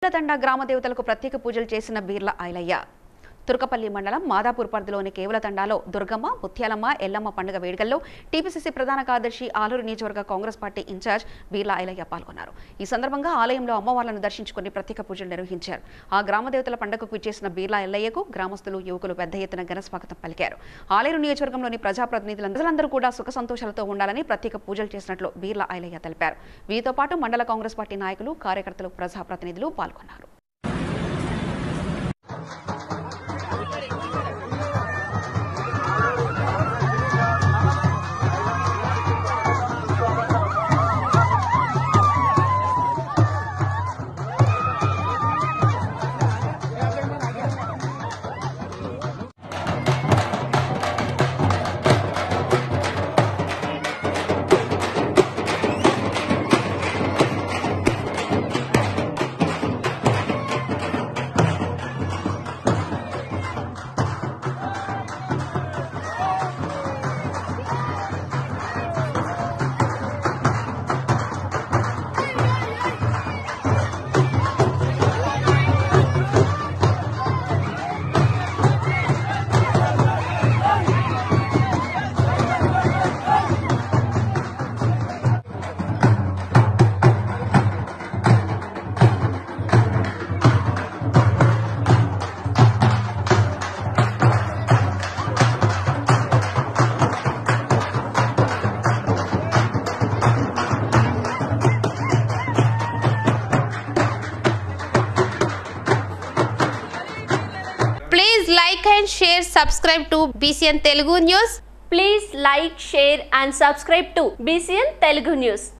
కేవలతండ గ్రామ దేవతలకు ప్రత్యేక పూజలు చేసిన బీర్ల ఐలయ్య తుర్కపల్లి మండలం మాదాపూర్ పరిధిలోని కేవలతండాలో దుర్గమ్మ ముత్యాలమ్మ ఎల్లమ్మ పండుగ వేడుకల్లో టీపీసీసీ ప్రధాన కార్యదర్శి ఆలూరు నియోజకవర్గ Congress party incharge Birla Ailaiah పాల్గొన్నారు ఈ సందర్భంగా ఆలయంలో అమ్మవార్లను దర్శించుకుని ప్రత్యేక పూజలు నిర్వహించారు ఆ గ్రామ దేవతల పండుగకు ఇచ్చేసిన బీర్లా ఎల్లయ్యకు గ్రామస్తులు యువకులు పెద్ద ఎత్తున ఘన స్వాగతం పలికారు ఆలేరు నియోజకవర్గంలోని ప్రజాప్రతినిధులందరూ కూడా సుఖ సంతోషాలతో ఉండాలని ప్రత్యేక పూజలు చేసినట్లు బీర్లా ఐలయ్య తెలిపారు వీరితో పాటు మండల కాంగ్రెస్ పార్టీ నాయకులు కార్యకర్తలు ప్రజాప్రతినిధులు పాల్గొన్నారు Please like and share, subscribe to BCN Telugu News. Please like, share and subscribe to BCN Telugu News.